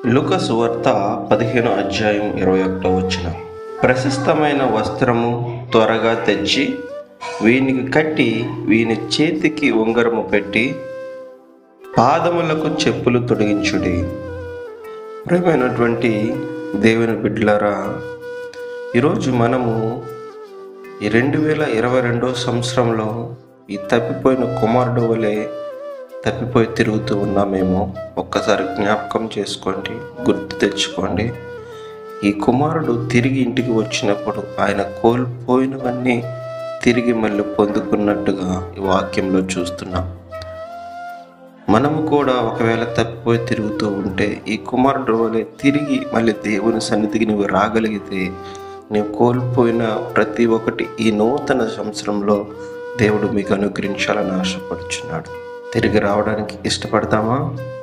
లుకసు వార్త పదిహేను అధ్యాయం ఇరవై ఒకటో వచ్చిన ప్రశస్తమైన వస్త్రము త్వరగా తెచ్చి వీనికి కట్టి వీని చేతికి ఉంగరము పెట్టి పాదములకు చెప్పులు తొడిగించుడి ప్రియమైనటువంటి దేవుని బిడ్డలారా ఈరోజు మనము ఈ రెండు వేల ఇరవై రెండో సంవత్సరంలో ఈ తప్పిపోయిన కుమారుడు వలె తప్పిపోయి తిరుగుతూ ఉన్నామేమో ఒక్కసారి జ్ఞాపకం చేసుకోండి గుర్తు తెచ్చుకోండి ఈ కుమారుడు తిరిగి ఇంటికి వచ్చినప్పుడు ఆయన కోల్పోయినవన్నీ తిరిగి మళ్ళీ పొందుకున్నట్టుగా ఈ వాక్యంలో చూస్తున్నాం మనము కూడా ఒకవేళ తప్పిపోయి తిరుగుతూ ఉంటే ఈ కుమారుడు వలె తిరిగి మళ్ళీ దేవుని సన్నిధికి నువ్వు రాగలిగితే నీవు కోల్పోయిన ప్రతి ఒక్కటి ఈ నూతన సంవత్సరంలో దేవుడు మీకు అనుగ్రహించాలని ఆశపడుచున్నాడు తిరిగి రావడానికి ఇష్టపడతామా